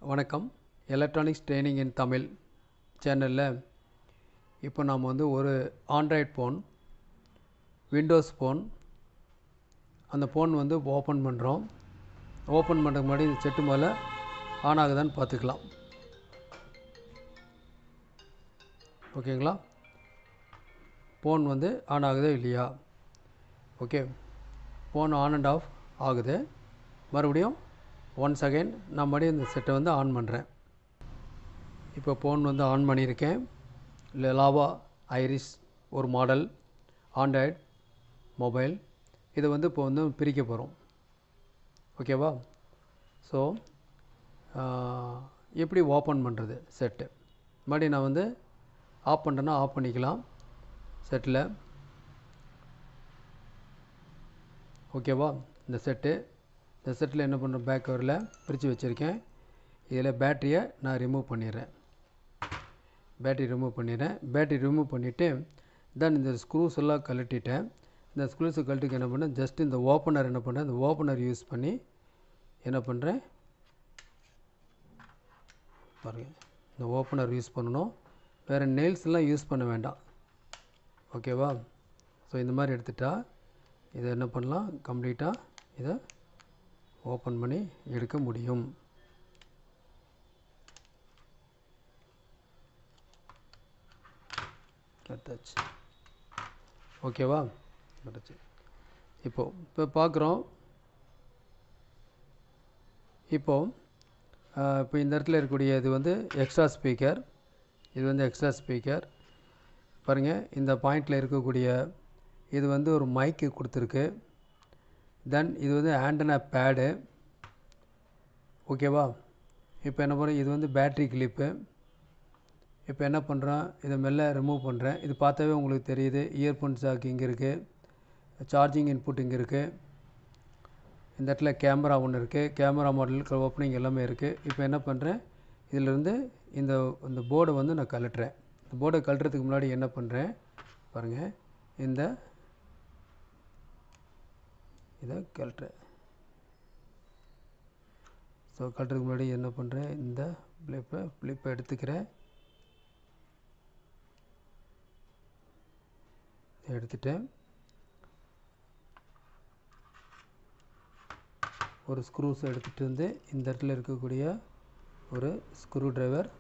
வணக்கம் electronics training இன் தமிழ் சேனலில் இப்போ நாம் வந்து ஒரு ஆண்ட்ராய்ட் ஃபோன் விண்டோஸ் ஃபோன் அந்த ஃபோன் வந்து ஓப்பன் பண்ணுறோம் ஓப்பன் பண்ணுறதுக்கு முன்னாடி இந்த செட்டு மேலே ஆன் ஆகுதான்னு பார்த்துக்கலாம் ஓகேங்களா ஃபோன் வந்து ஆன் ஆகுதா இல்லையா okay phone on and off ஆகுது மறுபடியும் ஒன்ஸ் அகைன் நான் மறுபடியும் இந்த செட்டை வந்து ஆன் பண்ணுறேன் இப்போ ஃபோன் வந்து ஆன் பண்ணியிருக்கேன் லெலாவா ஐரிஸ் ஒரு மாடல் ஆண்ட்ராய்ட் மொபைல் இதை வந்து இப்போ வந்து பிரிக்க போகிறோம் ஓகேவா ஸோ எப்படி ஓப்பன் பண்ணுறது செட்டு மறுபடியும் நான் வந்து ஆஃப் பண்ணுறேன்னா ஆஃப் பண்ணிக்கலாம் செட்டில் ஓகேவா இந்த செட்டு இந்த செட்டில் என்ன பண்ணுறேன் பேக் கவரில் பிரித்து வச்சுருக்கேன் இதில் பேட்டரியை நான் ரிமூவ் பண்ணிடுறேன் பேட்டரி ரிமூவ் பண்ணிடுறேன் பேட்டரி ரிமூவ் பண்ணிவிட்டு தென் இந்த ஸ்க்ரூஸ் எல்லாம் கழட்டிட்டேன் இந்த ஸ்க்ரூஸை கழட்டிக்கு என்ன பண்ணேன் ஜஸ்ட் இந்த ஓப்பனர் என்ன பண்ணுறேன் இந்த ஓப்பனர் யூஸ் பண்ணி என்ன பண்ணுறேன் பாருங்கள் இந்த ஓப்பனர் யூஸ் பண்ணணும் வேறு நெயில்ஸ்லாம் யூஸ் பண்ண வேண்டாம் ஓகேவா ஸோ இந்த மாதிரி எடுத்துட்டா இதை என்ன பண்ணலாம் கம்ப்ளீட்டாக இதை ஓப்பன் பண்ணி எடுக்க முடியும் எடுத்தாச்சு ஓகேவா எடுத்தாச்சு இப்போது இப்போ பார்க்குறோம் இப்போது இப்போ இந்த இடத்துல இருக்கக்கூடிய இது வந்து எக்ஸ்ட்ரா ஸ்பீக்கர் இது வந்து எக்ஸ்ட்ரா ஸ்பீக்கர் பாருங்கள் இந்த பாயிண்டில் இருக்கக்கூடிய இது வந்து ஒரு மைக்கு கொடுத்துருக்கு தென் இது வந்து ஆண்டனா பேடு ஓகேவா இப்போ என்ன பண்ணுறேன் இது வந்து பேட்ரி கிளிப்பு இப்போ என்ன பண்ணுறேன் இதை மெல்ல ரிமூவ் பண்ணுறேன் இது பார்த்தாவே உங்களுக்கு தெரியுது இயர்ஃபோன் ஜாக் இங்கே இருக்குது சார்ஜிங் இன்புட் இங்கே இருக்குது இந்த இடத்துல கேமரா ஒன்று இருக்குது கேமரா மாடல் ஓப்பனிங் எல்லாமே இருக்குது இப்போ என்ன பண்ணுறேன் இதிலிருந்து இந்த இந்த போர்டை வந்து நான் கழட்டுறேன் இந்த போர்டை கழட்டுறதுக்கு முன்னாடி என்ன பண்ணுறேன் பாருங்கள் இந்த இதை கழட்டுறேன் ஸோ கழட்டுறதுக்கு முன்னாடி என்ன பண்ணுறேன் இந்த ஃப்ளிப்பை ஃப்ளிப்பை எடுத்துக்கிறேன் எடுத்துட்டேன் ஒரு ஸ்க்ரூஸ் எடுத்துகிட்டு வந்து இந்த இடத்துல இருக்கக்கூடிய ஒரு ஸ்க்ரூ ட்ரைவர்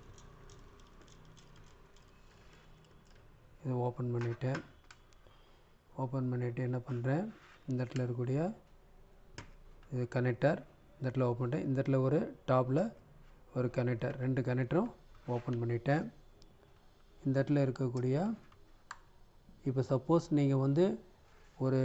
இதை ஓப்பன் பண்ணிட்டேன் ஓப்பன் பண்ணிவிட்டு என்ன பண்ணுறேன் இந்த இடத்துல இருக்கக்கூடிய இது கனெக்டர் இந்த இடத்துல ஓப்பன் பண்ணிட்டேன் இந்த இடத்துல ஒரு டாப்பில் ஒரு கனெக்டர் ரெண்டு கனெக்டரும் ஓப்பன் பண்ணிட்டேன் இந்த இடத்துல இருக்கக்கூடிய இப்போ சப்போஸ் நீங்கள் வந்து ஒரு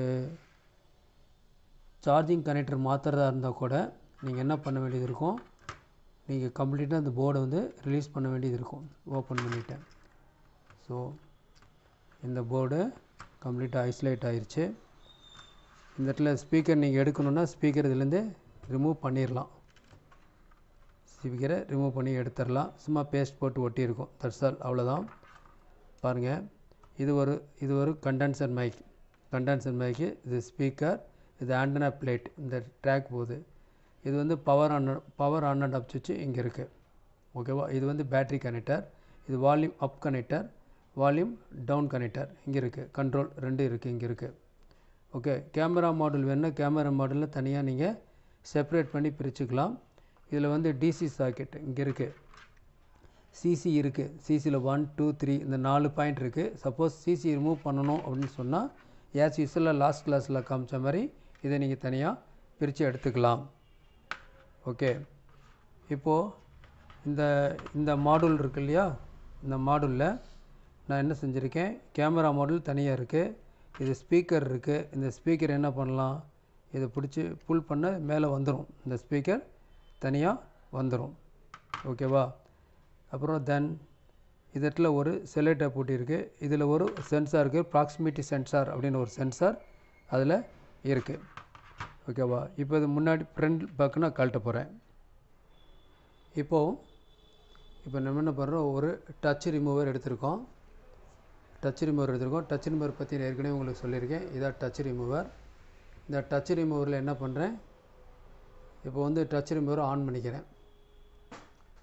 சார்ஜிங் கனெக்டர் மாற்றுறதா இருந்தால் கூட நீங்கள் என்ன பண்ண வேண்டியது இருக்கும் நீங்கள் கம்ப்ளீட்டாக அந்த போர்டை வந்து ரிலீஸ் பண்ண வேண்டியது இருக்கும் ஓப்பன் பண்ணிட்டேன் ஸோ இந்த போர்டு கம்ப்ளீட்டாக ஐசோலேட் ஆயிடுச்சு இந்த இடத்துல ஸ்பீக்கர் நீங்கள் எடுக்கணுன்னா ஸ்பீக்கர் இதுலேருந்து ரிமூவ் பண்ணிடலாம் ஸ்பீக்கரை ரிமூவ் பண்ணி எடுத்துடலாம் சும்மா பேஸ்ட் போட்டு ஒட்டியிருக்கும் தட்ஸ் ஆல் அவ்வளோதான் பாருங்கள் இது ஒரு இது ஒரு கண்டென்சர் மைக் கண்டென்சர் மைக்கு இது ஸ்பீக்கர் இது ஆண்டனா பிளேட் இந்த ட்ராக் போகுது இது வந்து power on power on and up சுவிட்சு இங்கே இருக்குது ஓகேவா இது வந்து பேட்ரி கனெக்டர் இது volume up connector volume down connector இங்கே இருக்குது கண்ட்ரோல் ரெண்டு இருக்குது இங்கே இருக்குது ஓகே கேமரா மாடல் வேணுன்னா கேமரா மாடலில் தனியாக நீங்கள் செப்பரேட் பண்ணி பிரிச்சுக்கலாம் இதில் வந்து டிசி சாக்கெட் இங்கே இருக்குது சிசி இருக்குது சிசியில் ஒன் டூ த்ரீ இந்த நாலு பாயிண்ட் இருக்குது சப்போஸ் சிசி ரிமூவ் பண்ணணும் அப்படின்னு சொன்னால் ஏஸ் யூஸ்வலாக லாஸ்ட் கிளாஸில் காமிச்ச மாதிரி இதை நீங்கள் தனியாக பிரித்து எடுத்துக்கலாம் ஓகே இப்போது இந்த இந்த மாடல் இருக்கு இல்லையா இந்த மாடலில் நான் என்ன செஞ்சுருக்கேன் கேமரா மாடல் தனியாக இருக்குது இது ஸ்பீக்கர் இருக்குது இந்த ஸ்பீக்கர் என்ன பண்ணலாம் இதை பிடிச்சி புல் பண்ண மேலே வந்துடும் இந்த ஸ்பீக்கர் தனியாக வந்துடும் ஓகேவா அப்புறம் தென் இதில் ஒரு செலேட்டை பூட்டியிருக்கு இதில் ஒரு சென்சார் இருக்குது ப்ராக்சிமிட்டி சென்சார் அப்படின்னு ஒரு சென்சார் அதில் இருக்குது ஓகேவா இப்போ இது முன்னாடி ஃப்ரண்ட் பேக்கு நான் கழட்ட போகிறேன் இப்போது இப்போ நம்ம என்ன பண்ணுறோம் ஒரு டச் ரிமூவர் எடுத்திருக்கோம் டச் ரிமூவர் எடுத்திருக்கோம் டச் ரிமூவர் பற்றி நான் ஏற்கனவே உங்களுக்கு சொல்லியிருக்கேன் இதான் டச் ரிமூவர் இந்த டச் ரிமூவரில் என்ன பண்ணுறேன் இப்போ வந்து டச் ரிமூவர் ஆன் பண்ணிக்கிறேன்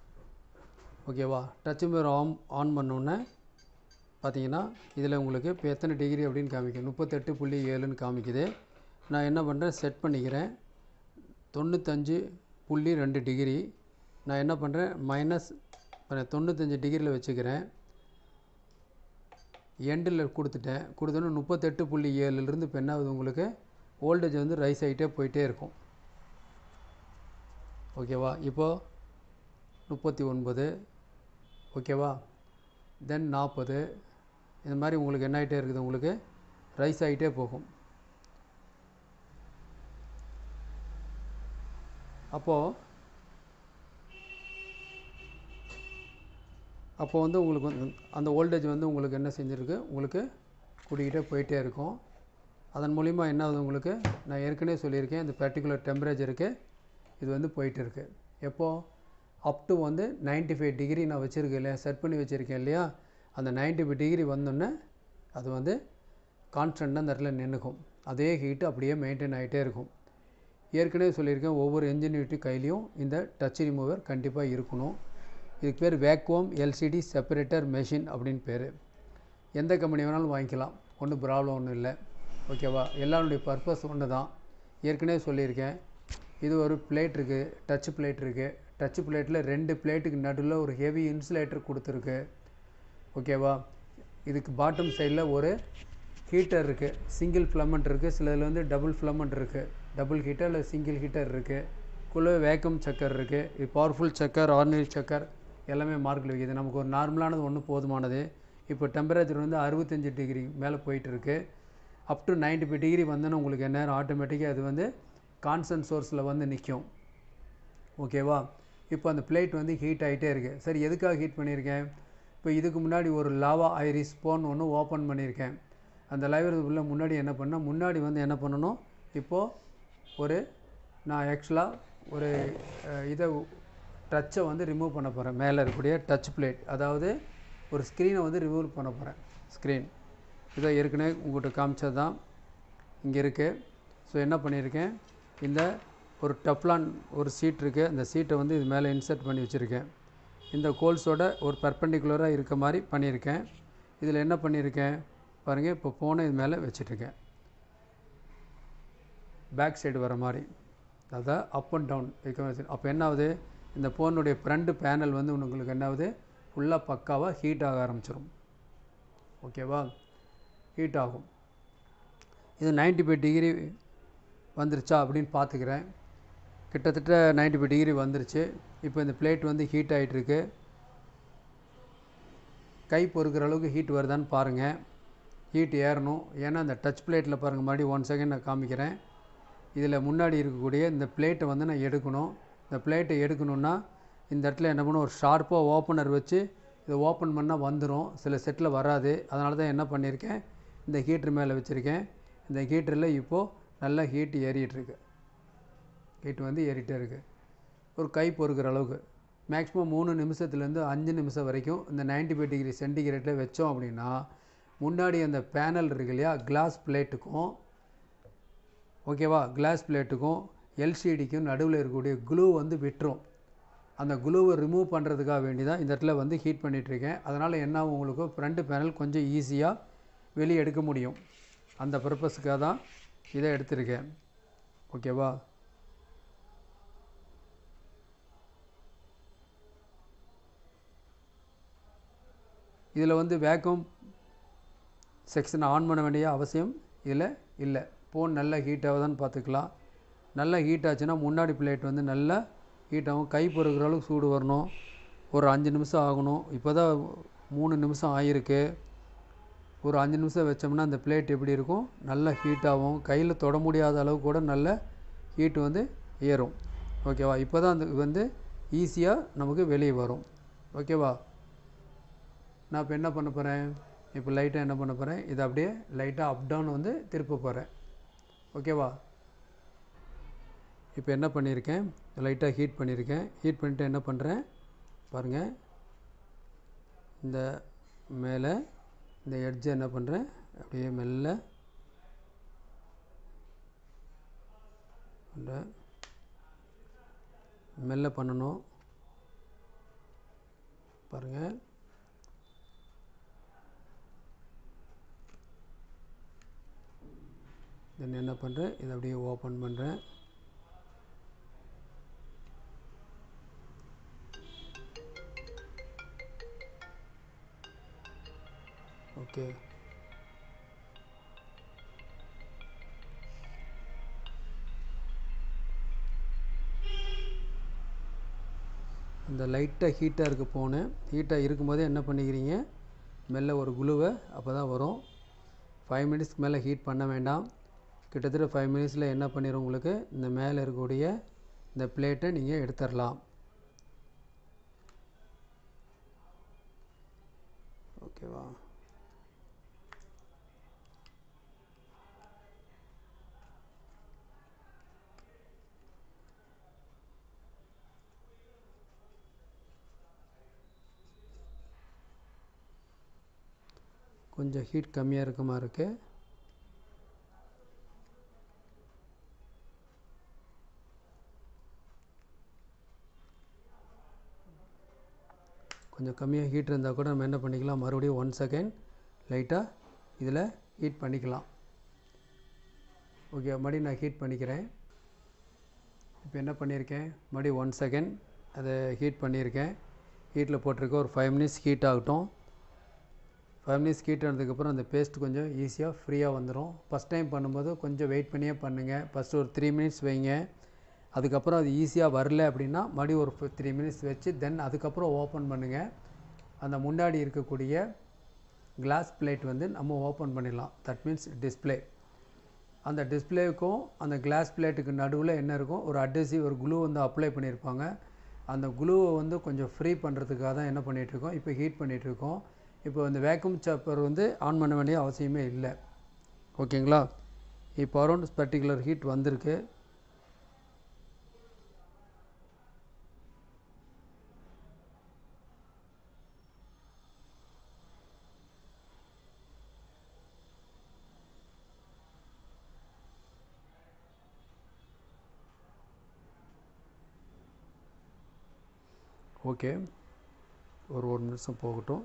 ஓகேவா டச் மீர் ஆன் ஆன் பண்ணோன்னே பார்த்தீங்கன்னா இதில் உங்களுக்கு இப்போ எத்தனை டிகிரி அப்படின்னு காமிக்கும் முப்பத்தெட்டு புள்ளி ஏழுன்னு காமிக்குது நான் என்ன பண்ணுறேன் செட் பண்ணிக்கிறேன் தொண்ணூத்தஞ்சு புள்ளி ரெண்டு டிகிரி நான் என்ன பண்ணுறேன் மைனஸ் தொண்ணூத்தஞ்சு டிகிரியில் வச்சுக்கிறேன் எண்டில் கொடுத்துட்டேன் கொடுத்தோன்னே முப்பத்தெட்டு புள்ளி ஏழுலேருந்து இப்போ என்ன ஆகுது உங்களுக்கு வோல்டேஜ் வந்து ரைஸ் ஆகிட்டே போயிட்டே இருக்கும் ஓகேவா இப்போது முப்பத்தி ஒன்பது ஓகேவா தென் நாற்பது இந்த மாதிரி உங்களுக்கு என்ன ஆகிட்டே இருக்குது உங்களுக்கு ரைஸ் ஆகிட்டே போகும் அப்போது அப்போ வந்து உங்களுக்கு வந்து அந்த வோல்டேஜ் வந்து உங்களுக்கு என்ன செஞ்சுருக்கு உங்களுக்கு கூட்டிக்கிட்டே போயிட்டே இருக்கும் அதன் மூலிமா என்ன ஆகுது உங்களுக்கு நான் ஏற்கனவே சொல்லியிருக்கேன் இந்த பர்டிகுலர் டெம்பரேச்சருக்கு இது வந்து போயிட்டு இருக்கு எப்போது அப் டு வந்து 95 ஃபைவ் டிகிரி நான் வச்சுருக்கேன் இல்லையா செட் பண்ணி வச்சுருக்கேன் இல்லையா அந்த 95 ஃபைவ் டிகிரி வந்தோடனே அது வந்து கான்ஸ்டண்ட்டாக அந்த இடத்துல நின்றுக்கும் அதே ஹீட்டு அப்படியே மெயின்டைன் ஆகிட்டே இருக்கும் ஏற்கனவே சொல்லியிருக்கேன் ஒவ்வொரு இன்ஜினியரிட்டி கையிலையும் இந்த டச் ரிமூவர் கண்டிப்பாக இருக்கணும் இதுக்கு பேர் வேக்யூம் எல்சிடி செப்பரேட்டர் மெஷின் அப்படின்னு பேர் எந்த கம்பெனி வேணாலும் வாங்கிக்கலாம் ஒன்றும் ப்ராப்ளம் ஒன்றும் இல்லை ஓகேவா எல்லாருடைய பர்பஸ் ஒன்று தான் ஏற்கனவே சொல்லியிருக்கேன் இது ஒரு பிளேட் இருக்குது டச் பிளேட் இருக்குது டச் பிளேட்டில் ரெண்டு பிளேட்டுக்கு நடுவில் ஒரு ஹெவி இன்சுலேட்டர் கொடுத்துருக்கு ஓகேவா இதுக்கு பாட்டம் சைடில் ஒரு ஹீட்டர் இருக்குது சிங்கிள் ஃப்ளமண்ட் இருக்குது சிலதில் வந்து டபுள் ஃப்ளமண்ட் இருக்குது டபுள் ஹீட்டர் இல்லை சிங்கிள் ஹீட்டர் இருக்குது குள்ள வேக்கம் சக்கர் இருக்குது இது பவர்ஃபுல் சக்கர் ஆர்டினரி சக்கர் எல்லாமே மார்க்கில் வைக்கிது நமக்கு ஒரு நார்மலானது ஒன்று போதுமானது இப்போ டெம்பரேச்சர் வந்து அறுபத்தஞ்சு டிகிரி மேலே போயிட்டு இருக்கு அப் டு 95 ஃபைவ் டிகிரி வந்தோன்னா உங்களுக்கு என்ன ஆட்டோமேட்டிக்காக அது வந்து கான்ஸ்டன்ட் சோர்ஸில் வந்து நிற்கும் ஓகேவா இப்போ அந்த பிளேட் வந்து ஹீட் ஆகிட்டே இருக்குது சரி எதுக்காக ஹீட் பண்ணியிருக்கேன் இப்போ இதுக்கு முன்னாடி ஒரு லாவா ஐரிஸ் ஸ்போன் ஒன்று ஓப்பன் பண்ணியிருக்கேன் அந்த லைப்ரரி உள்ள முன்னாடி என்ன பண்ணால் முன்னாடி வந்து என்ன பண்ணணும் இப்போது ஒரு நான் ஆக்சுவலாக ஒரு அஹ், இதை டச்சை வந்து ரிமூவ் பண்ண போகிறேன் மேலே இருக்கக்கூடிய டச் பிளேட் அதாவது ஒரு ஸ்க்ரீனை வந்து ரிமூவ் பண்ண போகிறேன் ஸ்க்ரீன் இதை ஏற்கனவே உங்கள்கிட்ட காமிச்சது தான் இங்கே இருக்குது ஸோ என்ன பண்ணியிருக்கேன் இந்த ஒரு டப்லான் ஒரு சீட் இருக்குது அந்த சீட்டை வந்து இது மேலே இன்சர்ட் பண்ணி வச்சுருக்கேன் இந்த கோல்ஸோட ஒரு பர்பெண்டிகுலராக இருக்க மாதிரி பண்ணியிருக்கேன் இதில் என்ன பண்ணியிருக்கேன் பாருங்கள் இப்போ ஃபோனை இது மேலே வச்சிட்ருக்கேன் பேக் சைடு வர மாதிரி அதான் அப் அண்ட் டவுன் வைக்க வச்சு அப்போ என்ன ஆகுது இந்த ஃபோனுடைய ஃப்ரண்ட் பேனல் வந்து உங்களுக்கு என்ன ஆகுது ஃபுல்லாக பக்காவாக ஹீட் ஆக ஆரம்பிச்சிடும் ஓகேவா ஹீட் ஆகும் இது 95 ஃபைவ் டிகிரி வந்துருச்சா அப்படின்னு பார்த்துக்கிறேன் கிட்டத்தட்ட 95 ஃபைவ் டிகிரி வந்துருச்சு இப்போ இந்த பிளேட் வந்து ஹீட் ஆகிட்டுருக்கு கை பொறுக்கிற அளவுக்கு ஹீட் வருதான்னு பாருங்கள் ஹீட் ஏறணும் ஏன்னா அந்த டச் பிளேட்டில் பாருங்கள் மறுபடியும் ஒன் செகண்ட் நான் காமிக்கிறேன் இதில் முன்னாடி இருக்கக்கூடிய இந்த பிளேட்டை வந்து நான் எடுக்கணும் இந்த பிளேட்டை எடுக்கணுன்னா இந்த இடத்துல என்ன பண்ணும் ஒரு ஷார்ப்பாக ஓப்பனர் வச்சு இதை ஓப்பன் பண்ணால் வந்துடும் சில செட்டில் வராது அதனால தான் என்ன பண்ணியிருக்கேன் இந்த ஹீட்ரு மேலே வச்சுருக்கேன் இந்த ஹீட்டரில் இப்போது நல்லா ஹீட் ஏறிட்டுருக்கு ஹீட் வந்து ஏறிட்டே இருக்குது ஒரு கை பொறுக்கிற அளவுக்கு மேக்ஸிமம் மூணு நிமிஷத்துலேருந்து அஞ்சு நிமிஷம் வரைக்கும் இந்த 95 ஃபைவ் டிகிரி சென்டிகிரேட்டில் வச்சோம் அப்படின்னா முன்னாடி அந்த பேனல் இருக்கு இல்லையா கிளாஸ் பிளேட்டுக்கும் ஓகேவா கிளாஸ் பிளேட்டுக்கும் எல்சிடிக்கும் நடுவில் இருக்கக்கூடிய க்ளூ வந்து விட்டுரும் அந்த க்ளூவை ரிமூவ் பண்ணுறதுக்காக வேண்டி தான் இந்த இடத்துல வந்து ஹீட் பண்ணிகிட்ருக்கேன் அதனால் என்ன ஆகும் உங்களுக்கு ஃப்ரண்ட் பேனல் கொஞ்சம் ஈஸியாக வெளியே எடுக்க முடியும் அந்த பர்பஸுக்காக தான் இதை எடுத்திருக்கேன் ஓகேவா இதில் வந்து வேக்கம் செக்ஷன் ஆன் பண்ண வேண்டிய அவசியம் இதில் இல்லை ஃபோன் நல்லா ஹீட் ஆகுதான்னு பார்த்துக்கலாம் நல்லா ஹீட் ஆச்சுன்னா முன்னாடி பிளேட் வந்து நல்லா ஹீட் ஆகும் கை பொறுக்கிற அளவுக்கு சூடு வரணும் ஒரு அஞ்சு நிமிஷம் ஆகணும் இப்போ தான் மூணு நிமிஷம் ஆகிருக்கு ஒரு அஞ்சு நிமிஷம் வச்சோம்னா அந்த பிளேட் எப்படி இருக்கும் நல்லா ஹீட் ஆகும் கையில் தொட முடியாத அளவு கூட நல்ல ஹீட் வந்து ஏறும் ஓகேவா இப்போ தான் அந்த வந்து ஈஸியாக நமக்கு வெளியே வரும் ஓகேவா நான் இப்போ என்ன பண்ண போகிறேன் இப்போ லைட்டாக என்ன பண்ண போகிறேன் இதை அப்படியே லைட்டாக அப் டவுன் வந்து திருப்ப போகிறேன் ஓகேவா இப்போ என்ன பண்ணியிருக்கேன் லைட்டாக ஹீட் பண்ணியிருக்கேன் ஹீட் பண்ணிட்டு என்ன பண்ணுறேன் பாருங்கள் இந்த மேலே இந்த எட்ஜை என்ன பண்ணுறேன் அப்படியே மெல்ல பண்றேன். மெல்ல பண்ணணும் பாருங்கள் தென் என்ன பண்ணுறேன் இதை அப்படியே ஓப்பன் பண்ணுறேன் ஓகே இந்த லைட்டாக ஹீட்டாக இருக்க போனேன் ஹீட்டாக இருக்கும்போதே என்ன பண்ணிக்கிறீங்க மெல்ல ஒரு குழுவை அப்போ தான் வரும் ஃபைவ் மினிட்ஸ்க்கு மேலே ஹீட் பண்ண வேண்டாம் கிட்டத்தட்ட ஃபைவ் மினிட்ஸில் என்ன பண்ணிடும் உங்களுக்கு இந்த மேலே இருக்கக்கூடிய இந்த பிளேட்டை நீங்கள் எடுத்துடலாம் ஓகேவா கொஞ்சம் ஹீட் கம்மியாக இருக்க மாதிரி இருக்குது கொஞ்சம் கம்மியாக ஹீட் இருந்தால் கூட நம்ம என்ன பண்ணிக்கலாம் மறுபடியும் ஒன் செகண்ட் லைட்டாக இதில் ஹீட் பண்ணிக்கலாம் ஓகே மறுபடியும் நான் ஹீட் பண்ணிக்கிறேன் இப்போ என்ன பண்ணியிருக்கேன் மறுபடியும் ஒன் செகண்ட் அதை ஹீட் பண்ணியிருக்கேன் ஹீட்டில் போட்டிருக்கேன் ஒரு ஃபைவ் மினிட்ஸ் ஹீட் ஆகட்டும் ஃபைவ் மினிட்ஸ் ஹீட் ஆனதுக்கப்புறம் அந்த பேஸ்ட் கொஞ்சம் ஈஸியாக ஃப்ரீயாக வந்துடும் ஃபஸ்ட் டைம் பண்ணும்போது கொஞ்சம் வெயிட் பண்ணியே பண்ணுங்கள் ஃபஸ்ட்டு ஒரு த்ரீ மினிட்ஸ் வைங்க அதுக்கப்புறம் அது ஈஸியாக வரல அப்படின்னா மறுபடியும் ஒரு த்ரீ மினிட்ஸ் வச்சு தென் அதுக்கப்புறம் ஓப்பன் பண்ணுங்கள் அந்த முன்னாடி இருக்கக்கூடிய கிளாஸ் பிளேட் வந்து நம்ம ஓப்பன் பண்ணிடலாம் தட் மீன்ஸ் டிஸ்பிளே அந்த டிஸ்பிளேவுக்கும் அந்த கிளாஸ் பிளேட்டுக்கு நடுவில் என்ன இருக்கும் ஒரு அட்ரஸிவ் ஒரு குளூ வந்து அப்ளை பண்ணியிருப்பாங்க அந்த குளூவை வந்து கொஞ்சம் ஃப்ரீ பண்ணுறதுக்காக தான் என்ன பண்ணிகிட்ருக்கோம் இப்போ ஹீட் பண்ணிகிட்ருக்கோம் இப்போ இந்த வேக்யூம் சாப்பர் வந்து ஆன் பண்ண வேண்டிய அவசியமே இல்லை ஓகேங்களா இப்போ அரௌண்ட் பர்டிகுலர் ஹீட் வந்திருக்கு ஓகே ஒரு ஒரு நிமிஷம் போகட்டும்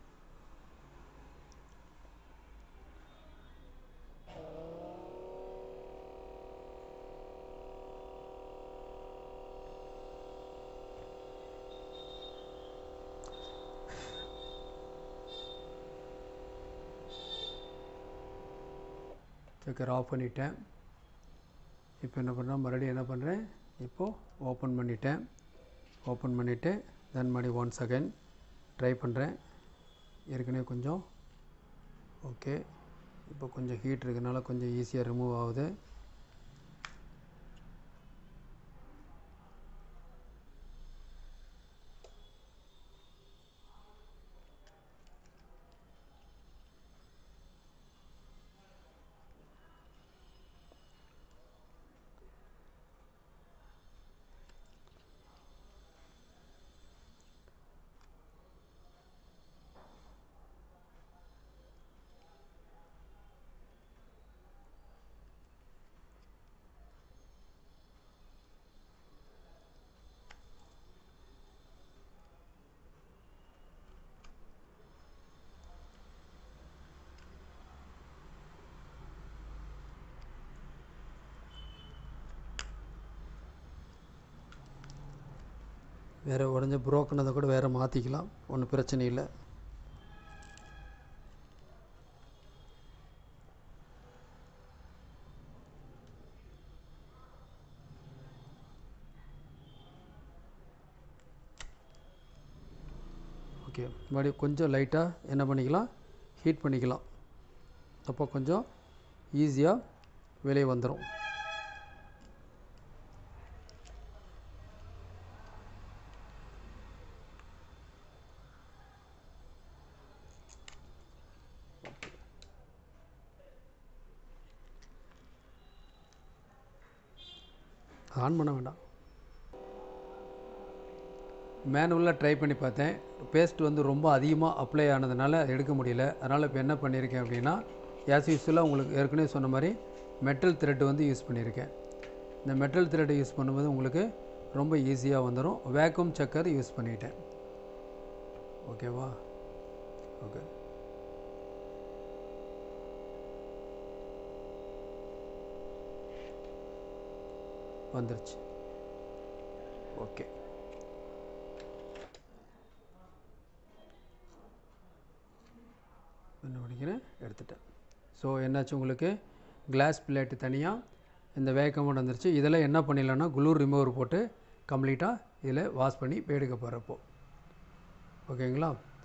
ஸ்பீக்கர் ஆஃப் பண்ணிட்டேன் இப்போ என்ன பண்ணுறேன் மறுபடியும் என்ன பண்ணுறேன் இப்போது ஓப்பன் பண்ணிட்டேன் ஓப்பன் பண்ணிவிட்டு தென் மறுபடியும் ஒன் செகண்ட் ட்ரை பண்ணுறேன் ஏற்கனவே கொஞ்சம் ஓகே இப்போ கொஞ்சம் ஹீட் இருக்கனால கொஞ்சம் ஈஸியாக ரிமூவ் ஆகுது வேறு உடஞ்ச புரோக்கனதை கூட வேறு மாற்றிக்கலாம் ஒன்றும் பிரச்சனை இல்லை ஓகே மறுபடியும் கொஞ்சம் லைட்டாக என்ன பண்ணிக்கலாம் ஹீட் பண்ணிக்கலாம் அப்போ கொஞ்சம் ஈஸியாக வெளியே வந்துடும் ஆன் பண்ண வேண்டாம் மேனுவலாக ட்ரை பண்ணி பார்த்தேன் பேஸ்ட் வந்து ரொம்ப அதிகமாக அப்ளை ஆனதுனால எடுக்க முடியல அதனால் இப்போ என்ன பண்ணியிருக்கேன் அப்படின்னா ஆஸ் யூஸ்வலாக உங்களுக்கு ஏற்கனவே சொன்ன மாதிரி மெட்டல் த்ரெட் வந்து யூஸ் பண்ணியிருக்கேன் இந்த மெட்டல் த்ரெட்டை யூஸ் பண்ணும்போது உங்களுக்கு ரொம்ப ஈஸியாக வந்துடும் வேக்யூம் செக்கர் யூஸ் பண்ணிட்டேன் ஓகேவா ஓகே வந்துருச்சு ஓகே என்ன பண்ணிக்கிறேன் எடுத்துட்டேன் ஸோ என்னாச்சு உங்களுக்கு கிளாஸ் பிளேட்டு தனியாக இந்த வேக்கம் வந்துருச்சு இதில் என்ன பண்ணிடலாம்னா குளூர் ரிமூவர் போட்டு கம்ப்ளீட்டாக இதில் வாஷ் பண்ணி எடுக்க போகிறப்போ ஓகேங்களா